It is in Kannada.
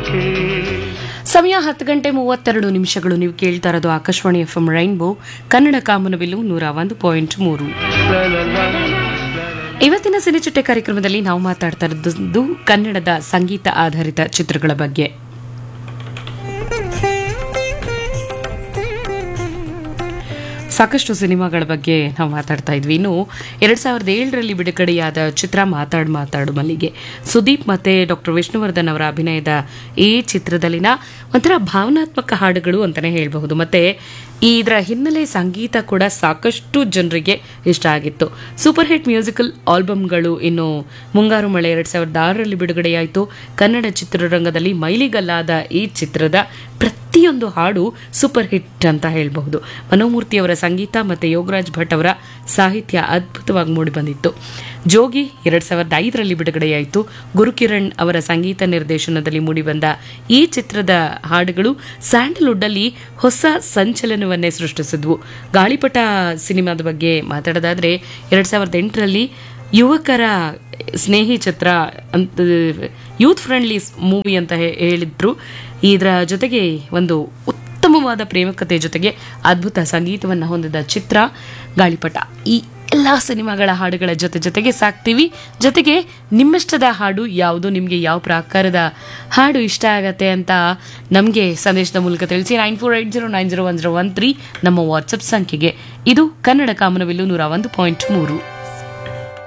ಏಕೆ ಸಮಯ ಹತ್ತು ಗಂಟೆ ಮೂವತ್ತೆರಡು ನಿಮಿಷಗಳು ನೀವು ಕೇಳ್ತಾ ಇರೋದು Akashvani F M rainbow Kannada ಕಾಮನಬಿಲ್ಲು ನೂರ ಒಂದು ಪಾಯಿಂಟ್ ಮೂರು ಇವತ್ತಿನ ಸಿನಿಚಿಟ್ಟೆ ಕಾರ್ಯಕ್ರಮದಲ್ಲಿ ನಾವು ಮಾತಾಡ್ತಾ ಇರೋದು ಕನ್ನಡದ ಸಂಗೀತ ಆಧಾರಿತ ಚಿತ್ರಗಳ ಬಗ್ಗೆ ಸಾಕಷ್ಟು ಸಿನಿಮಾಗಳ ಬಗ್ಗೆ ನಾವು ಮಾತಾಡ್ತಾ ಇದ್ವಿ ಇನ್ನು ಎರಡ್ ಸಾವಿರದ ಏಳರಲ್ಲಿ ಬಿಡುಗಡೆಯಾದ ಚಿತ್ರ ಮಾತಾಡ್ ಮಾತಾಡು ಮಲ್ಲಿಗೆ ಸುದೀಪ್ ಮತ್ತೆ ಡಾಕ್ಟರ್ ವಿಷ್ಣುವರ್ಧನ್ ಅವರ ಅಭಿನಯದ ಈ ಚಿತ್ರದಲ್ಲಿನ ಒಂಥರ ಭಾವನಾತ್ಮಕ ಹಾಡುಗಳು ಅಂತಾನೆ ಹೇಳಬಹುದು ಮತ್ತೆ ಇದರ ಹಿನ್ನೆಲೆ ಸಂಗೀತ ಕೂಡ ಸಾಕಷ್ಟು ಜನರಿಗೆ ಇಷ್ಟ ಆಗಿತ್ತು ಸೂಪರ್ ಹಿಟ್ ಮ್ಯೂಸಿಕಲ್ ಆಲ್ಬಮ್ಗಳು ಇನ್ನು ಮುಂಗಾರು ಮಳೆ ಎರಡ್ ಸಾವಿರದ ಆರರಲ್ಲಿ ಬಿಡುಗಡೆಯಾಯಿತು ಕನ್ನಡ ಚಿತ್ರರಂಗದಲ್ಲಿ ಮೈಲಿಗಲ್ಲಾದ ಈ ಚಿತ್ರದ ಪ್ರತಿಯೊಂದು ಹಾಡು ಸೂಪರ್ ಹಿಟ್ ಅಂತ ಹೇಳಬಹುದು ಮನೋಮೂರ್ತಿ ಅವರ ಸಂಗೀತ ಮತ್ತೆ ಯೋಗರಾಜ್ ಭಟ್ ಅವರ ಸಾಹಿತ್ಯ ಅದ್ಭುತವಾಗಿ ಮೂಡಿಬಂದಿತ್ತು ಜೋಗಿ ಎರಡ್ ಸಾವಿರದ ಐದರಲ್ಲಿ ಬಿಡುಗಡೆಯಾಯಿತು ಗುರುಕಿರಣ್ ಅವರ ಸಂಗೀತ ನಿರ್ದೇಶನದಲ್ಲಿ ಮೂಡಿಬಂದ ಈ ಚಿತ್ರದ ಹಾಡುಗಳು ಸ್ಯಾಂಡಲ್ವುಡ್ ಅಲ್ಲಿ ಹೊಸ ಸಂಚಲನವನ್ನೇ ಸೃಷ್ಟಿಸಿದ್ವು ಗಾಳಿಪಟ ಸಿನಿಮಾದ ಬಗ್ಗೆ ಮಾತಾಡೋದಾದ್ರೆ ಎರಡ್ ಸಾವಿರದ ಎಂಟರಲ್ಲಿ ಯುವಕರ ಸ್ನೇಹಿ ಚಿತ್ರ ಅಂತ ಯೂತ್ ಫ್ರೆಂಡ್ಲಿ ಮೂವಿ ಅಂತ ಹೇ- ಹೇಳಿದ್ರು ಇದರ ಜೊತೆಗೆ ಒಂದು ಉತ್ತಮವಾದ ಪ್ರೇಮಕತೆ ಜೊತೆಗೆ ಅದ್ಭುತ ಸಂಗೀತವನ್ನು ಹೊಂದಿದ ಚಿತ್ರ ಗಾಳಿಪಟ ಈ ಎಲ್ಲ ಸಿನಿಮಾಗಳ ಹಾಡುಗಳ ಜೊತೆ ಜೊತೆಗೆ ಸಾಕ್ತೀವಿ ಜೊತೆಗೆ ನಿಮ್ಮಿಷ್ಟದ ಹಾಡು ಯಾವುದು ನಿಮಗೆ ಯಾವ ಪ್ರಕಾರದ ಹಾಡು ಇಷ್ಟ ಆಗತ್ತೆ ಅಂತ ನಮಗೆ ಸಂದೇಶದ ಮೂಲಕ ತಿಳಿಸಿ nine four eight zero nine zero one zero one three ನಮ್ಮ ವಾಟ್ಸಪ್ ಸಂಖ್ಯೆಗೆ ಇದು ಕನ್ನಡ ಕಾಮನವಿಲ್ಲು ನೂರ ಒಂದು ಪಾಯಿಂಟ್ ಮೂರು